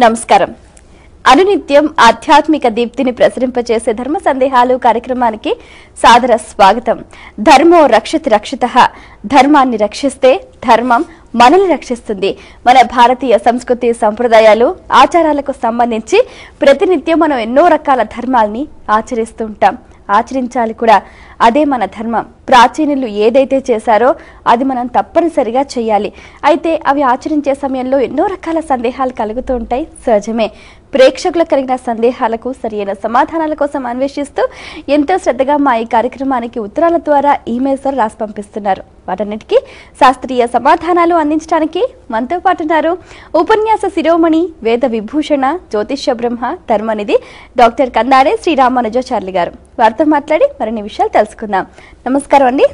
నమస్కారం అనునిత్యం ఆధ్యాత్మిక దీప్తిని ప్రసరింపచేసే ధర్మ సందేహాలు కార్యక్రమానికి సాదర స్వాగతం ధర్మో రక్షతి రక్షిత ధర్మాన్ని రక్షిస్తే ధర్మం మనల్ని రక్షిస్తుంది మన భారతీయ సంస్కృతి సంప్రదాయాలు ఆచారాలకు సంబంధించి ప్రతినిత్యం మనం ఎన్నో రకాల ధర్మాల్ని ఆచరిస్తూ ఉంటాం ఆచరించాలి కూడా అదే మన ధర్మం ప్రాచీనులు ఏదైతే చేశారో అది మనం తప్పనిసరిగా చేయాలి అయితే అవి ఆచరించే సమయంలో ఎన్నో రకాల సందేహాలు కలుగుతూ ఉంటాయి సహజమే ప్రేక్షకులకు కలిగిన సందేహాలకు సరియైన సమాధానాల కోసం అన్వేషిస్తూ ఎంతో శ్రద్ధగా మా ఈ కార్యక్రమానికి ఉత్తరాల ద్వారా ఈమెయిల్స్ ద్వారా రాసి పంపిస్తున్నారు వాటన్నిటికీ శాస్త్రీయ సమాధానాలు అందించడానికి మనతో పాటు ఉన్నారు ఉపన్యాస శిరోమణి వేద విభూషణ జ్యోతిష్య బ్రహ్మ ధర్మనిధి డాక్టర్ కందాడే శ్రీరామానుజాచార్యులు గారు వారితో మాట్లాడి మరిన్ని విషయాలు తెలుసుకుందాం నమస్కారం అండి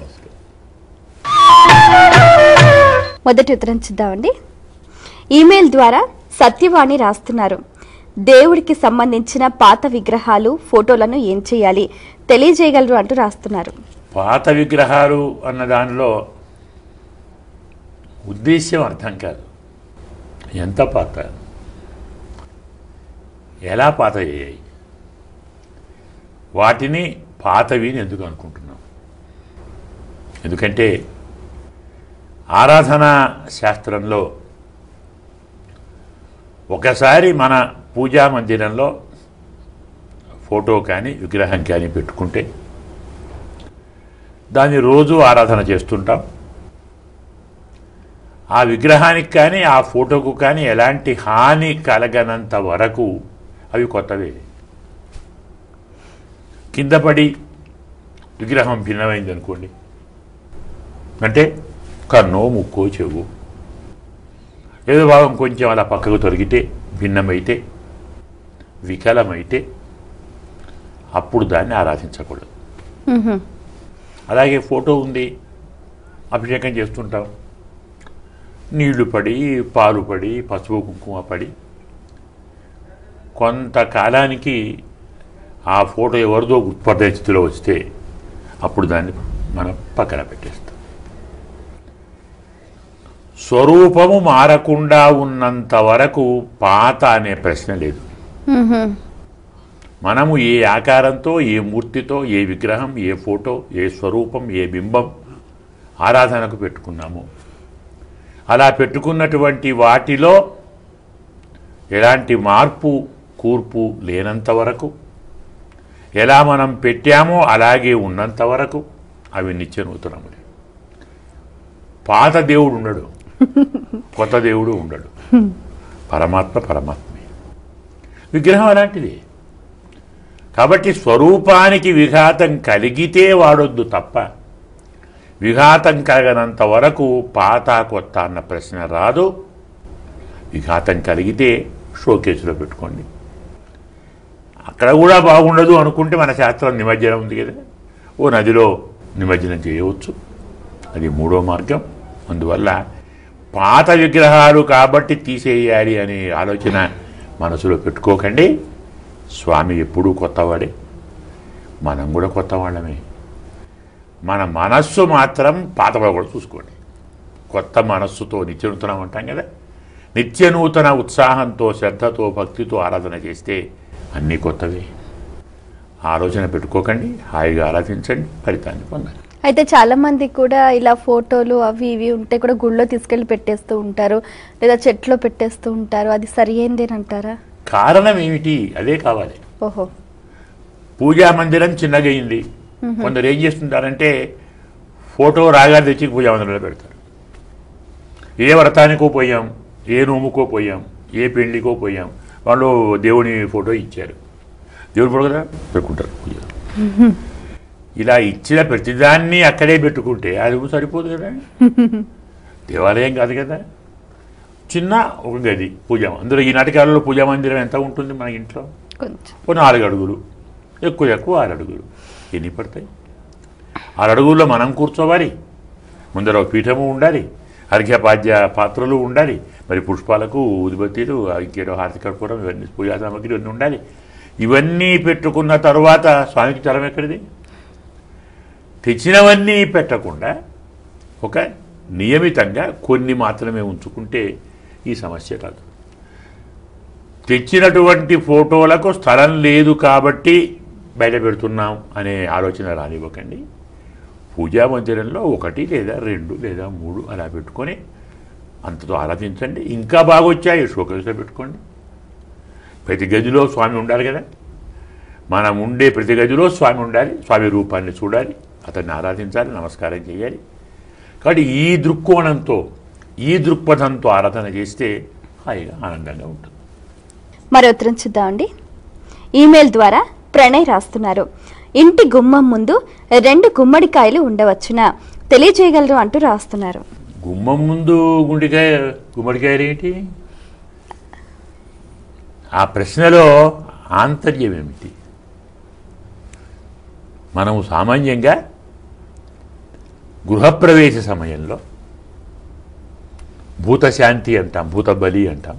మొదటి ఉత్తరం చూద్దామండి ఈమెయిల్ ద్వారా సత్యవాణి రాస్తున్నారు దేవుడికి సంబంధించిన పాత విగ్రహాలు ఫోటోలను ఏం చేయాలి తెలియజేయగలరు అంటూ రాస్తున్నారు పాత విగ్రహాలు అన్న దానిలో ఉద్దేశ్యం అర్థం కాదు ఎంత పాత ఎలా పాత అయ్యాయి వాటిని పాతవి అని ఎందుకు అనుకుంటున్నాం ఎందుకంటే ఆరాధనా శాస్త్రంలో ఒకసారి మన పూజా మందిరంలో ఫోటో కానీ విగ్రహం కానీ పెట్టుకుంటే దాన్ని రోజు ఆరాధన చేస్తుంటాం ఆ విగ్రహానికి కానీ ఆ ఫోటోకు కానీ ఎలాంటి హాని కలగనంత వరకు అవి కొత్తవే కింద పడి విగ్రహం భిన్నమైంది అనుకోండి అంటే కన్నో ముక్కో చెవు ఏదో భాగం కొంచెం అలా పక్కకు తొలగితే భిన్నమైతే వికలమైతే అప్పుడు దాన్ని ఆరాధించకూడదు అలాగే ఫోటో ఉంది అభిషేకం చేస్తుంటాం నీళ్లు పడి పాలు పడి పసుపు కుంకుమ పడి కొంతకాలానికి ఆ ఫోటో ఎవరిదో గుర్తుపడే స్థితిలో వస్తే అప్పుడు దాన్ని మనం పక్కన పెట్టేస్తాం స్వరూపము మారకుండా ఉన్నంత వరకు పాత అనే ప్రశ్న లేదు మనము ఏ ఆకారంతో ఏ మూర్తితో ఏ విగ్రహం ఏ ఫోటో ఏ స్వరూపం ఏ బింబం ఆరాధనకు పెట్టుకున్నాము అలా పెట్టుకున్నటువంటి వాటిలో ఎలాంటి మార్పు కూర్పు లేనంత వరకు ఎలా మనం పెట్టామో అలాగే ఉన్నంత వరకు అవి నిత్యనూతనములే పాత దేవుడు ఉండడు కొత్త దేవుడు ఉండడు పరమాత్మ పరమాత్మే విగ్రహం అలాంటిది కాబట్టి స్వరూపానికి విఘాతం కలిగితే వాడొద్దు తప్ప విఘాతం కలగనంత వరకు పాత కొత్త అన్న ప్రశ్న రాదు విఘాతం కలిగితే షోకేసులో పెట్టుకోండి అక్కడ కూడా బాగుండదు అనుకుంటే మన శాస్త్రం నిమజ్జనం ఉంది కదా ఓ నదిలో నిమజ్జనం చేయవచ్చు అది మూడో మార్గం అందువల్ల పాత విగ్రహాలు కాబట్టి తీసేయాలి అనే ఆలోచన మనసులో పెట్టుకోకండి స్వామి ఎప్పుడూ కొత్తవాడే మనం కూడా కొత్త వాళ్ళమే మన మనస్సు మాత్రం పాతపడకూడదు చూసుకోండి కొత్త మనస్సుతో నిత్యనూతనం అంటాం కదా నిత్యనూతన ఉత్సాహంతో శ్రద్ధతో భక్తితో ఆరాధన చేస్తే అన్నీ కొత్తవే ఆలోచన పెట్టుకోకండి హాయిగా ఆరాధించండి ఫలితాన్ని పొందండి అయితే చాలా మంది కూడా ఇలా ఫోటోలు అవి ఇవి ఉంటే కూడా గుళ్ళో తీసుకెళ్లి పెట్టేస్తూ ఉంటారు లేదా చెట్లో పెట్టేస్తూ ఉంటారు అది సరి అంటారా కారణం ఏమిటి అదే కావాలి ఓహో పూజా మందిరం చిన్నగయింది కొందరు ఏం చేస్తుంటారంటే ఫోటో రాగాలు తెచ్చి పూజా మందిరంలో పెడతారు ఏ వ్రతానికో పోయాం ఏ నోముకో పోయాం ఏ పెళ్లికో పోయాం వాళ్ళు దేవుని ఫోటో ఇచ్చారు దేవుని ఫోటో కదా పెట్టుకుంటారు పూజ ఇలా ఇచ్చిన ప్రతిదాన్ని అక్కడే పెట్టుకుంటే అది సరిపోదు కదా దేవాలయం కాదు కదా చిన్న ఒక గది పూజ అందులో ఈ నాటకాలలో పూజా మందిరం ఎంత ఉంటుంది మన ఇంట్లో కొంచెం ఓ నాలుగు అడుగులు ఎక్కువ ఎక్కువ ఆరు అడుగులు ఎన్ని పడతాయి ఆరు అడుగుల్లో మనం కూర్చోవాలి ముందర ఒక పీఠము ఉండాలి అర్ఘ్యపాద్య పాత్రలు ఉండాలి మరి పుష్పాలకు ఉదిబత్తీలు ఇంకేదో హారతి కర్పూరం ఇవన్నీ పూజా సామాగ్రి ఇవన్నీ ఉండాలి ఇవన్నీ పెట్టుకున్న తరువాత స్వామికి తరం ఎక్కడిది తెచ్చినవన్నీ పెట్టకుండా ఒక నియమితంగా కొన్ని మాత్రమే ఉంచుకుంటే ఈ సమస్య కాదు తెచ్చినటువంటి ఫోటోలకు స్థలం లేదు కాబట్టి బయట పెడుతున్నాం అనే ఆలోచన రానివ్వకండి పూజా మందిరంలో ఒకటి లేదా రెండు లేదా మూడు అలా పెట్టుకొని అంతతో ఆరాధించండి ఇంకా బాగా వచ్చాయి షోకేస్లో పెట్టుకోండి ప్రతి గదిలో స్వామి ఉండాలి కదా మనం ఉండే ప్రతి గదిలో స్వామి ఉండాలి స్వామి రూపాన్ని చూడాలి అతన్ని ఆరాధించాలి నమస్కారం చేయాలి కాబట్టి ఈ దృక్కోణంతో ఈ దృక్పథంతో ఆరాధన చేస్తే హాయిగా ఆనందంగా ఉంటుంది మరో ఉత్తరం చూద్దామండి ఈమెయిల్ ద్వారా ప్రణయ్ రాస్తున్నారు ఇంటి గుమ్మం ముందు రెండు గుమ్మడికాయలు ఉండవచ్చునా తెలియజేయగలరు అంటూ రాస్తున్నారు గుమ్మం ముందు గుండికాయ గుమ్మడికాయలు ఏంటి ఆ ప్రశ్నలో ఆంతర్యం ఏమిటి మనము సామాన్యంగా గృహప్రవేశ సమయంలో భూతశాంతి అంటాం భూత బలి అంటాం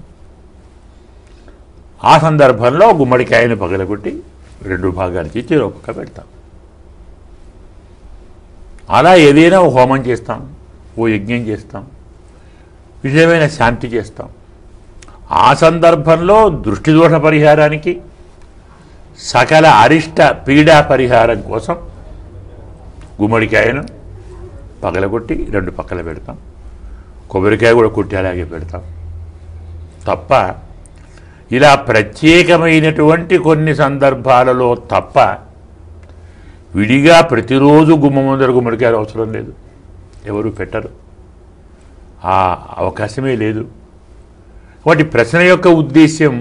ఆ సందర్భంలో గుమ్మడికాయను పగలగొట్టి రెండు భాగాలు చేసి ఒక పక్క పెడతాం అలా ఏదైనా ఓ హోమం చేస్తాం ఓ యజ్ఞం చేస్తాం విజయమైన శాంతి చేస్తాం ఆ సందర్భంలో దృష్టి దోష పరిహారానికి సకల అరిష్ట పీడా పరిహారం కోసం గుమ్మడికాయను పగలగొట్టి రెండు పక్కల పెడతాం కొబ్బరికాయ కూడా కొట్టి అలాగే పెడతాం తప్ప ఇలా ప్రత్యేకమైనటువంటి కొన్ని సందర్భాలలో తప్ప విడిగా ప్రతిరోజు గుమ్మ ముందర గుమ్మడికాయలు అవసరం లేదు ఎవరు పెట్టరు ఆ అవకాశమే లేదు వాటి ప్రశ్న యొక్క ఉద్దేశ్యం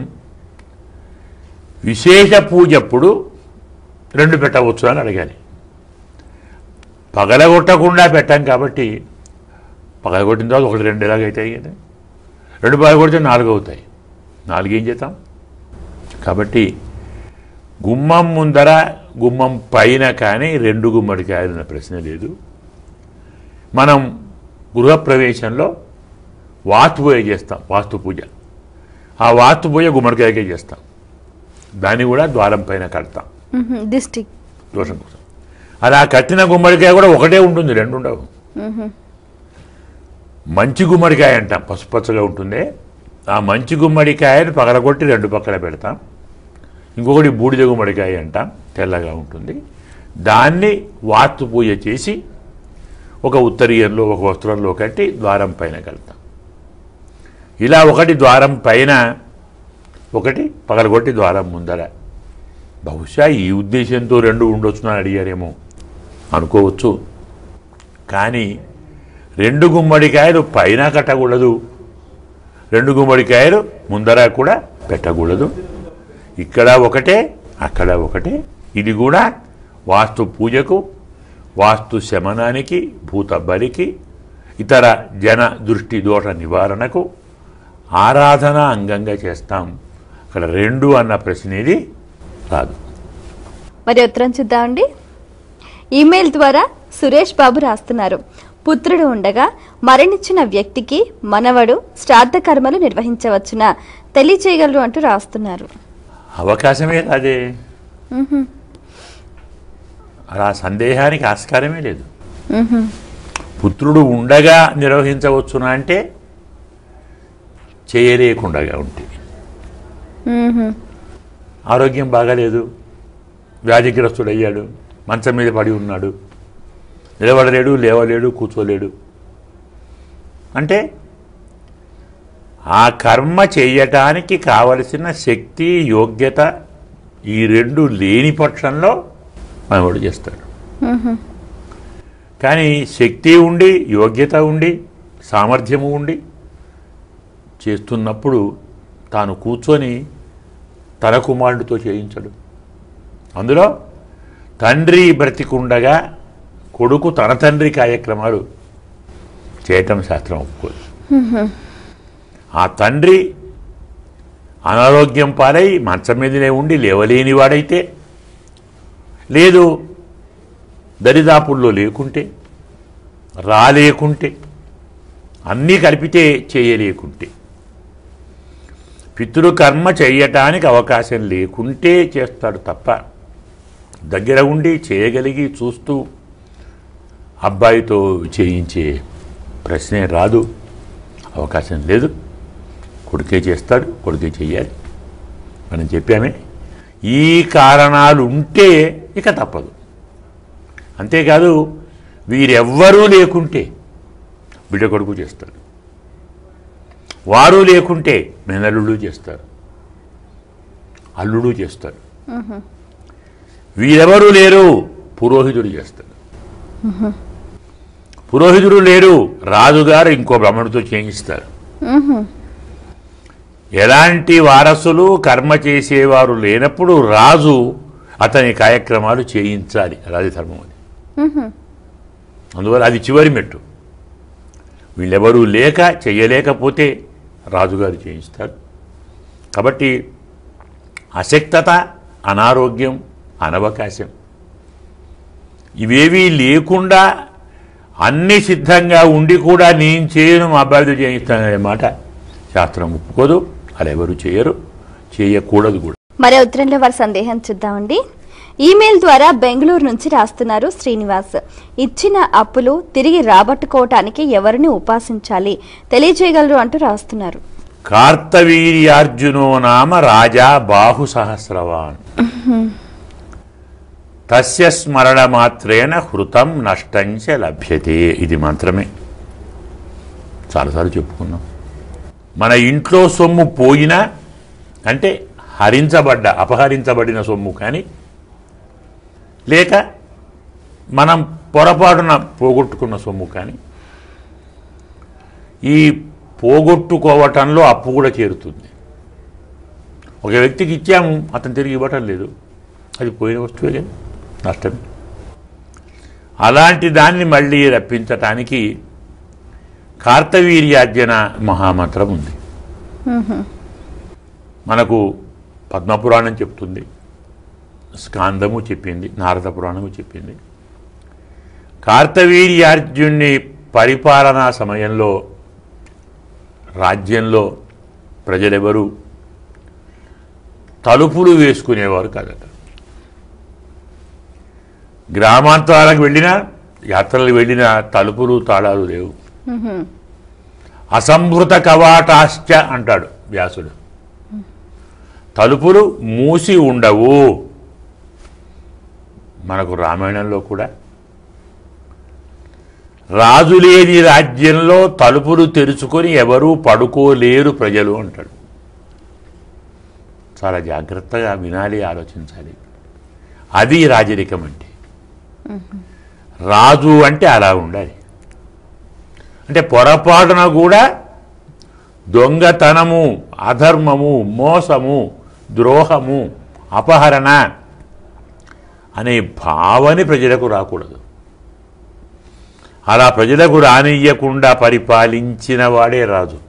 విశేష పూజప్పుడు రెండు పెట్టవచ్చు అని అడగాలి పగలగొట్టకుండా పెట్టాం కాబట్టి పగలగొట్టిన తర్వాత ఒకటి రెండు ఎలాగైతాయి కదా రెండు పగలగొడితే నాలుగు అవుతాయి నాలుగు ఏం చేద్దాం కాబట్టి గుమ్మం ముందర గుమ్మం పైన కానీ రెండు గుమ్మడికాయలు అన్న ప్రశ్న లేదు మనం గృహప్రవేశంలో వాస్తు పూజ చేస్తాం వాస్తు పూజ ఆ వాస్తు పూజ గుమ్మడికాయకే చేస్తాం దాన్ని కూడా ద్వారం పైన కడతాం డిస్టిక్ దోషం కోసం అలా కట్టిన గుమ్మడికాయ కూడా ఒకటే ఉంటుంది రెండు ఉండవు మంచి గుమ్మడికాయ అంటాం పసుపచ్చగా ఉంటుంది ఆ మంచి గుమ్మడికాయను పగలగొట్టి రెండు పక్కల పెడతాం ఇంకొకటి బూడిద గుమ్మడికాయ అంటాం తెల్లగా ఉంటుంది దాన్ని వాస్తు పూజ చేసి ఒక ఉత్తరీయంలో ఒక వస్త్రంలో కట్టి ద్వారం పైన కడతాం ఇలా ఒకటి ద్వారం పైన ఒకటి పగలగొట్టి ద్వారం ముందర బహుశా ఈ ఉద్దేశంతో రెండు ఉండొచ్చునని అడిగారేమో అనుకోవచ్చు కానీ రెండు గుమ్మడికాయలు పైన కట్టకూడదు రెండు గుమ్మడికాయలు ముందర కూడా పెట్టకూడదు ఇక్కడ ఒకటే అక్కడ ఒకటే ఇది కూడా వాస్తు పూజకు వాస్తు శమనానికి భూత బలికి ఇతర జన దృష్టి దోష నివారణకు ఆరాధన అంగంగా చేస్తాం అక్కడ రెండు అన్న ప్రశ్న ఇది రాదు మరి ఉత్తరం చూద్దామండి ఈమెయిల్ ద్వారా సురేష్ బాబు రాస్తున్నారు పుత్రుడు ఉండగా మరణించిన వ్యక్తికి మనవడు శ్రాద్ధ కర్మలు నిర్వహించవచ్చున తెలియచేయగలరు అంటూ రాస్తున్నారు అవకాశమే రాదే మ్హూ. అలా సందేహానికి ఆస్కారమే లేదు మ్హూ. పుత్రుడు ఉండగా నిర్వహించవచ్చునా అంటే చేయలేకుండగా ఉంటే మ్హూ. ఆరోగ్యం బాగాలేదు వ్యాధిగ్రస్తుడయ్యాడు మంచం మీద పడి ఉన్నాడు నిలబడలేడు లేవలేడు కూర్చోలేడు అంటే ఆ కర్మ చేయటానికి కావలసిన శక్తి యోగ్యత ఈ రెండు లేని పక్షంలో మనవాడు చేస్తాడు మ్హూ. కానీ శక్తి ఉండి యోగ్యత ఉండి సామర్థ్యము ఉండి చేస్తున్నప్పుడు తాను కూర్చొని తన కుమారుడితో చేయించడు అందులో తండ్రి బ్రతికుండగా కొడుకు తన తండ్రి కార్యక్రమాలు చేయటం శాస్త్రం ఒప్పుకోదు ఆ తండ్రి అనారోగ్యం పాలై మంచం మీదనే ఉండి లేవలేని వాడైతే లేదు దరిదాపుల్లో లేకుంటే రాలేకుంటే అన్నీ కలిపితే చేయలేకుంటే పితృకర్మ చేయటానికి అవకాశం లేకుంటే చేస్తాడు తప్ప దగ్గర ఉండి చేయగలిగి చూస్తూ అబ్బాయితో చేయించే ప్రశ్నే రాదు అవకాశం లేదు కొడుకే చేస్తాడు కొడుకే చెయ్యాలి మనం చెప్పామే ఈ కారణాలు ఉంటే ఇక తప్పదు అంతేకాదు వీరెవ్వరూ లేకుంటే బిడ్డ కొడుకు చేస్తారు వారు లేకుంటే మేనల్లుడు చేస్తారు అల్లుడు చేస్తారు వీరెవరూ లేరు పురోహితుడు చేస్తాడు పురోహితుడు లేరు రాజుగారు ఇంకో బ్రహ్మణుడితో చేయిస్తారు ఎలాంటి వారసులు కర్మ చేసేవారు లేనప్పుడు రాజు అతని కార్యక్రమాలు చేయించాలి రాజధర్మం అది అందువల్ల అది చివరి మెట్టు వీళ్ళెవరూ లేక చేయలేకపోతే రాజుగారు చేయిస్తారు కాబట్టి అశక్తత అనారోగ్యం అనవకాశం ఇవేవీ లేకుండా అన్ని సిద్ధంగా ఉండి కూడా నేను చేయను మా అబ్బాయితో చేయిస్తాననే మాట శాస్త్రం ఒప్పుకోదు అలా ఎవరు చేయరు చేయకూడదు కూడా మరో ఉత్తరంలో వారి సందేహం చూద్దామండి ఈమెయిల్ ద్వారా బెంగళూరు నుంచి రాస్తున్నారు శ్రీనివాస్ ఇచ్చిన అప్పులు తిరిగి రాబట్టుకోవటానికి ఎవరిని ఉపాసించాలి తెలియజేయగలరు అంటూ రాస్తున్నారు కార్తవీర్యార్జునో నామ రాజా బాహు సహస్రవాన్ తస్య స్మరణ మాత్రేన హృతం నష్టంచ లభ్యతే ఇది మాత్రమే చాలాసార్లు చెప్పుకున్నాం మన ఇంట్లో సొమ్ము పోయినా అంటే హరించబడ్డ అపహరించబడిన సొమ్ము కానీ లేక మనం పొరపాటున పోగొట్టుకున్న సొమ్ము కానీ ఈ పోగొట్టుకోవటంలో అప్పు కూడా చేరుతుంది ఒక వ్యక్తికి ఇచ్చాము అతను తిరిగి ఇవ్వటం లేదు అది పోయిన వస్తువే కదా నష్టమే అలాంటి దాన్ని మళ్ళీ రప్పించటానికి కార్తవీర్యార్జన మహామంత్రం ఉంది మనకు పద్మపురాణం చెప్తుంది స్కాందము చెప్పింది నారద పురాణము చెప్పింది కార్తవీర్యార్జున్ని పరిపాలనా సమయంలో రాజ్యంలో ప్రజలెవరూ తలుపులు వేసుకునేవారు కాదట గ్రామాంతరాలకు వెళ్ళినా యాత్రలకు వెళ్ళినా తలుపులు తాళాలు లేవు అసంభృత కవాటాశ్చ అంటాడు వ్యాసుడు తలుపులు మూసి ఉండవు మనకు రామాయణంలో కూడా రాజులేని రాజ్యంలో తలుపులు తెరుచుకొని ఎవరూ పడుకోలేరు ప్రజలు అంటాడు చాలా జాగ్రత్తగా వినాలి ఆలోచించాలి అది రాజరికం అంటే రాజు అంటే అలా ఉండాలి అంటే పొరపాటున కూడా దొంగతనము అధర్మము మోసము ద్రోహము అపహరణ అనే భావన ప్రజలకు రాకూడదు అలా ప్రజలకు రానియ్యకుండా పరిపాలించిన వాడే రాజు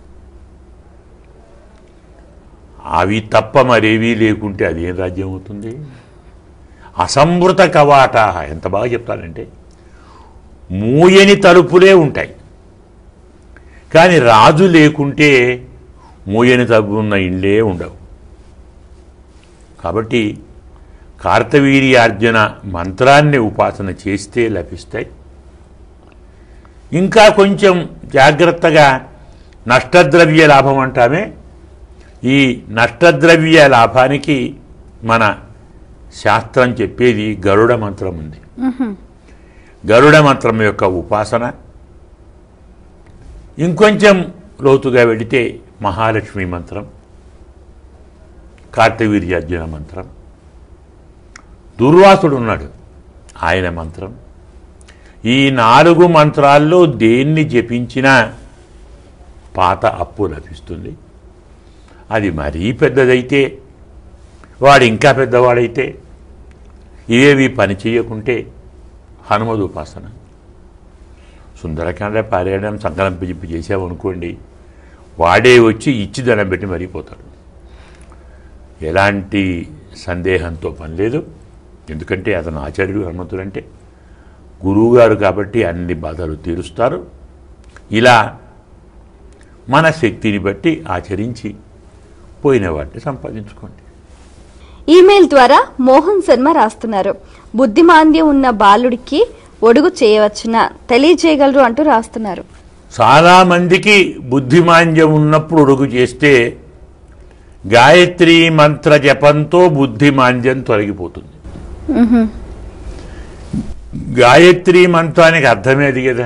అవి తప్ప మరేవీ లేకుంటే అదేం రాజ్యం అవుతుంది అసంవృత కవాట ఎంత బాగా చెప్తానంటే మూయని తలుపులే ఉంటాయి కానీ రాజు లేకుంటే మూయని తలుపు ఉన్న ఇళ్ళే ఉండవు కాబట్టి కార్తవీర్యార్జున మంత్రాన్ని ఉపాసన చేస్తే లభిస్తాయి ఇంకా కొంచెం జాగ్రత్తగా నష్టద్రవ్య లాభం అంటామే ఈ నష్టద్రవ్య లాభానికి మన శాస్త్రం చెప్పేది గరుడ మంత్రం ఉంది గరుడ మంత్రం యొక్క ఉపాసన ఇంకొంచెం లోతుగా వెళితే మహాలక్ష్మి మంత్రం కార్తవీర్యార్జున మంత్రం దుర్వాసుడు ఉన్నాడు ఆయన మంత్రం ఈ నాలుగు మంత్రాల్లో దేన్ని జపించినా పాత అప్పు లభిస్తుంది అది మరీ పెద్దదైతే వాడు ఇంకా పెద్దవాడైతే ఇవేవి పని చేయకుంటే హనుమద్ ఉపాసన సుందరకాండ పారాయణం సంకల్ప చెప్పి చేసామనుకోండి వాడే వచ్చి ఇచ్చి దండం పెట్టి మరిపోతాడు ఎలాంటి సందేహంతో పని లేదు ఎందుకంటే అతను ఆచార్యుడు హనుమంతుడు అంటే గురువుగారు కాబట్టి అన్ని బాధలు తీరుస్తారు ఇలా మన శక్తిని బట్టి ఆచరించి పోయిన వాటిని సంపాదించుకోండి ఈమెయిల్ ద్వారా మోహన్ శర్మ రాస్తున్నారు బుద్ధిమాంద్యం ఉన్న బాలుడికి ఒడుగు చేయవచ్చున తెలియజేయగలరు అంటూ రాస్తున్నారు చాలామందికి బుద్ధిమాంద్యం ఉన్నప్పుడు ఉడుగు చేస్తే గాయత్రి మంత్ర జపంతో బుద్ధి మాంద్యం తొలగిపోతుంది గాయత్రి మంత్రానికి అర్థమే అది కదా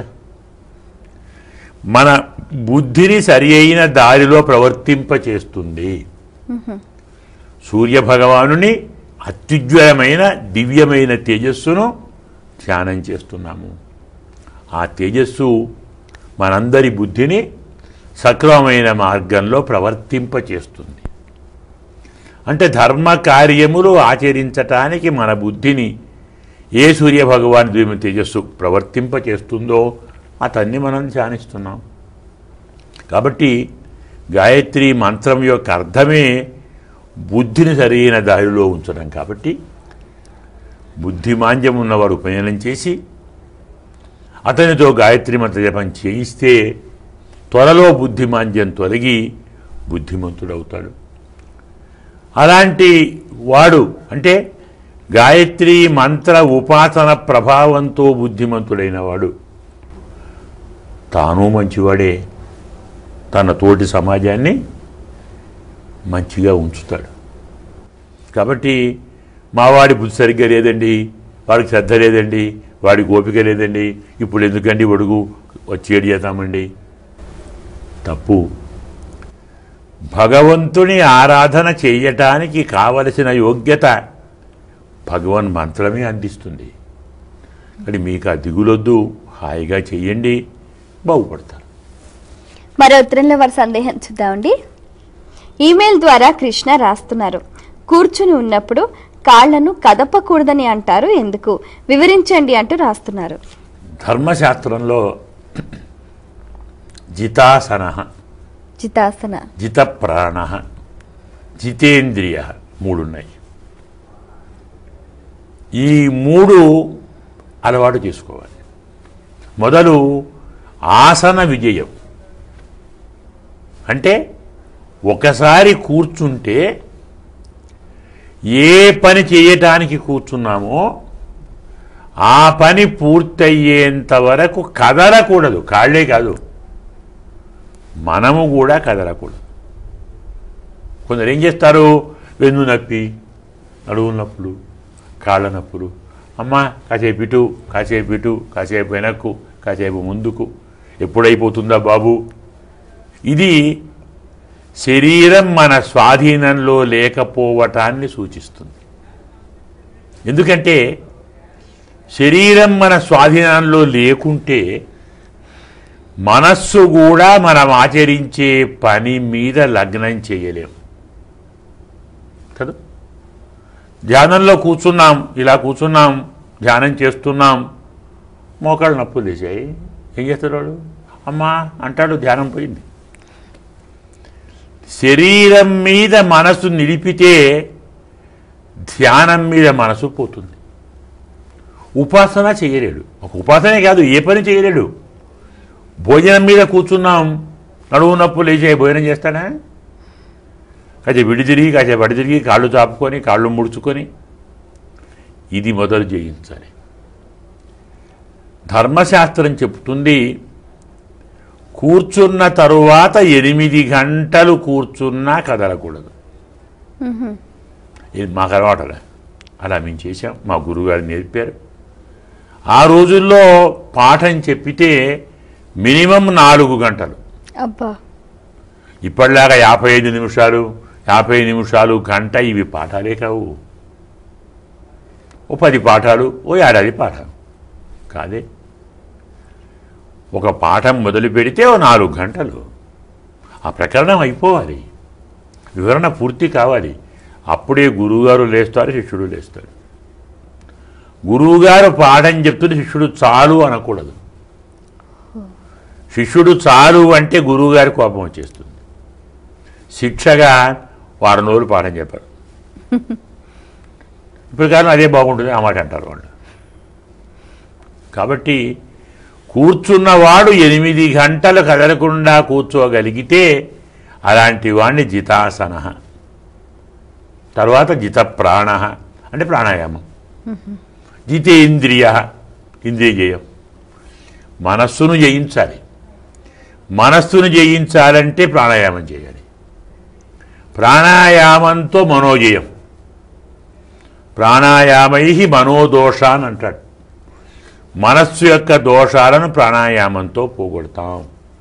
మన బుద్ధిని సరి అయిన దారిలో ప్రవర్తింపచేస్తుంది సూర్య భగవానుని అత్యుజ్వలమైన దివ్యమైన తేజస్సును ధ్యానం చేస్తున్నాము ఆ తేజస్సు మనందరి బుద్ధిని సక్రమమైన మార్గంలో ప్రవర్తింపచేస్తుంది అంటే ధర్మ కార్యములు ఆచరించటానికి మన బుద్ధిని ఏ సూర్య భగవాన్ దివ్య తేజస్సు ప్రవర్తింపచేస్తుందో అతన్ని మనం ధ్యానిస్తున్నాం కాబట్టి గాయత్రి మంత్రం యొక్క అర్థమే బుద్ధిని సరైన దారిలో ఉంచడం కాబట్టి బుద్ధిమాంద్యం ఉన్నవాడు ఉపనయనం చేసి అతనితో గాయత్రి మంత్ర జపం చేయిస్తే త్వరలో బుద్ధిమాంద్యం తొలగి బుద్ధిమంతుడవుతాడు అలాంటి వాడు అంటే గాయత్రి మంత్ర ఉపాసన ప్రభావంతో బుద్ధిమంతుడైన వాడు తాను మంచివాడే తన తోటి సమాజాన్ని మంచిగా ఉంచుతాడు కాబట్టి మావాడి బుద్ధి సరిగ్గా లేదండి వాడికి శ్రద్ధ లేదండి వాడికి ఓపిక లేదండి ఇప్పుడు ఎందుకండి ఒడుగు వచ్చి ఏడు చేద్దామండి తప్పు భగవంతుని ఆరాధన చేయటానికి కావలసిన యోగ్యత భగవన్ మంత్రమే అందిస్తుంది అది మీకు ఆ దిగులొద్దు హాయిగా చెయ్యండి బాగుపడతారు మరో ఉత్తరంలో వారి సందేహం చూద్దామండి ఈమెయిల్ ద్వారా కృష్ణ రాస్తున్నారు కూర్చుని ఉన్నప్పుడు కాళ్లను కదపకూడదని అంటారు ఎందుకు వివరించండి అంటూ రాస్తున్నారు ధర్మశాస్త్రంలో జితాసన చితాసన జిత ప్రాణ జితేంద్రియ మూడున్నాయి ఈ మూడు అలవాటు చేసుకోవాలి మొదలు ఆసన విజయం అంటే ఒకసారి కూర్చుంటే ఏ పని చేయటానికి కూర్చున్నామో ఆ పని పూర్తయ్యేంత వరకు కదలకూడదు కాళ్ళే కాదు మనము కూడా కదలకూడదు కొందరు ఏం చేస్తారు వెన్ను నొప్పి నడువు నొప్పులు కాళ్ళ నొప్పులు అమ్మ కాసేపు ఇటు కాసేపు ఇటు కాసేపు వెనక్కు కాసేపు ముందుకు ఎప్పుడైపోతుందా బాబు ఇది శరీరం మన స్వాధీనంలో లేకపోవటాన్ని సూచిస్తుంది ఎందుకంటే శరీరం మన స్వాధీనంలో లేకుంటే మనస్సు కూడా మనం ఆచరించే పని మీద లగ్నం చేయలేం కదా ధ్యానంలో కూర్చున్నాం ఇలా కూర్చున్నాం ధ్యానం చేస్తున్నాం మోకాళ్ళు నొప్పులు తీసాయి ఏం చేస్తాడు వాడు అమ్మా అంటాడు ధ్యానం పోయింది శరీరం మీద మనసు నిలిపితే ధ్యానం మీద మనసు పోతుంది ఉపాసన చేయలేడు ఒక ఉపాసనే కాదు ఏ పని చేయలేడు భోజనం మీద కూర్చున్నాం నడువు నొప్పు లేచే భోజనం చేస్తాడా కాసేపు విడి తిరిగి కాసేపు అడి తిరిగి కాళ్ళు చాపుకొని కాళ్ళు ముడుచుకొని ఇది మొదలు చేయించాలి ధర్మశాస్త్రం చెప్తుంది కూర్చున్న తరువాత ఎనిమిది గంటలు కూర్చున్నా కదలకూడదు ఇది మాకు అలవాటలే అలా మేము చేసాం మా గురువుగారు నేర్పారు ఆ రోజుల్లో పాఠం చెప్పితే మినిమం నాలుగు గంటలు అబ్బా ఇప్పటిలాగా యాభై ఐదు నిమిషాలు యాభై నిమిషాలు గంట ఇవి పాఠాలే కావు ఓ పది పాఠాలు ఓ ఏడాది పాఠం కాదే ఒక పాఠం మొదలు పెడితే ఓ నాలుగు గంటలు ఆ ప్రకరణం అయిపోవాలి వివరణ పూర్తి కావాలి అప్పుడే గురువుగారు లేస్తారు శిష్యుడు లేస్తాడు గురువుగారు పాఠం చెప్తుంటే శిష్యుడు చాలు అనకూడదు శిష్యుడు చాలు అంటే గురువుగారి కోపం వచ్చేస్తుంది శిక్షగా వారం రోజులు పాఠం చెప్పారు ఇప్పుడు కాలం అదే బాగుంటుంది ఆ మాట అంటారు వాళ్ళు కాబట్టి కూర్చున్నవాడు ఎనిమిది గంటలు కదలకుండా కూర్చోగలిగితే అలాంటి వాడిని జితాసన తర్వాత జిత ప్రాణ అంటే ప్రాణాయామం జితేంద్రియ ఇంద్రియ జయం మనస్సును జయించాలి మనస్సును జయించాలంటే ప్రాణాయామం చేయాలి ప్రాణాయామంతో మనోజయం ప్రాణాయామై మనోదోషాన్ అంటాడు మనస్సు యొక్క దోషాలను ప్రాణాయామంతో పోగొడతాం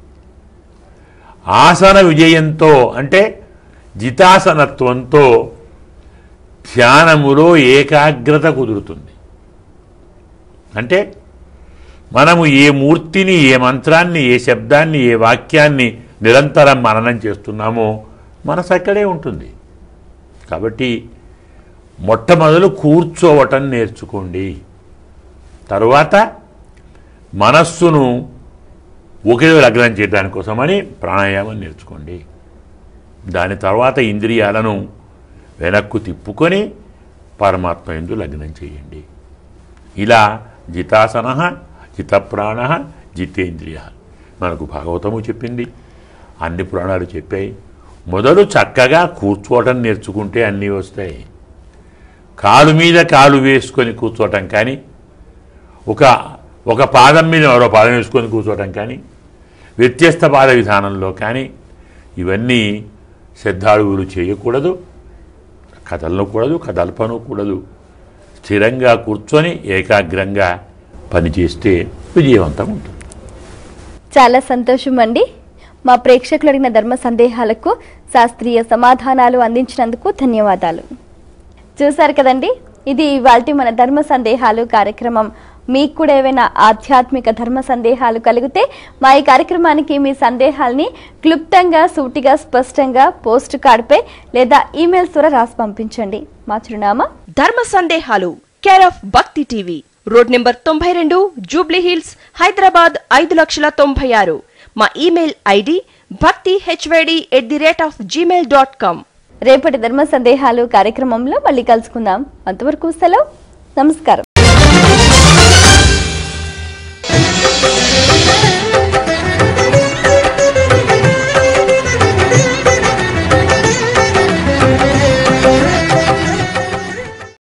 ఆసన విజయంతో అంటే జితాసనత్వంతో ధ్యానములో ఏకాగ్రత కుదురుతుంది అంటే మనము ఏ మూర్తిని ఏ మంత్రాన్ని ఏ శబ్దాన్ని ఏ వాక్యాన్ని నిరంతరం మననం చేస్తున్నామో మనసు అక్కడే ఉంటుంది కాబట్టి మొట్టమొదలు కూర్చోవటం నేర్చుకోండి తరువాత మనస్సును ఒకే లగ్నం చేయడానికి కోసమని ప్రాణాయామం నేర్చుకోండి దాని తర్వాత ఇంద్రియాలను వెనక్కు తిప్పుకొని పరమాత్మ ఎందు లగ్నం చేయండి ఇలా జితాసన జితప్రాణ జితేంద్రియ మనకు భాగవతము చెప్పింది అన్ని పురాణాలు చెప్పాయి మొదలు చక్కగా కూర్చోవటం నేర్చుకుంటే అన్నీ వస్తాయి కాలు మీద కాలు వేసుకొని కూర్చోవటం కానీ ఒక ఒక పాదం మీద మరో పాదం వేసుకొని కూర్చోవటం కానీ వ్యత్యస్త పాద విధానంలో కానీ ఇవన్నీ శ్రద్ధాళువులు చేయకూడదు కదలనకూడదు కదల్పనకూడదు స్థిరంగా కూర్చొని ఏకాగ్రంగా పనిచేస్తే విజయవంతం ఉంటుంది చాలా సంతోషం అండి మా ప్రేక్షకులు అడిగిన ధర్మ సందేహాలకు శాస్త్రీయ సమాధానాలు అందించినందుకు ధన్యవాదాలు చూశారు కదండి ఇది ఇవాల్టి మన ధర్మ సందేహాలు కార్యక్రమం మీకు కూడా ఏవైనా ఆధ్యాత్మిక ధర్మ సందేహాలు కలిగితే మా ఈ కార్యక్రమానికి మీ సందేహాల్ని క్లుప్తంగా సూటిగా స్పష్టంగా పోస్ట్ కార్డ్పై లేదా ఈమెయిల్స్ ద్వారా రాసి పంపించండి మా చిరునామా ధర్మ సందేహాలు care of Bhakti TV road number తొంభై రెండు జూబ్లీ హిల్స్ హైదరాబాద్ ఐదు లక్షల తొంభై ఆరు మా email ID Bhakti HYD at the rate of Gmail dot com రేపటి ధర్మ సందేహాలు కార్యక్రమంలో మళ్ళీ కలుసుకుందాం అంతవరకు సెలవు నమస్కారం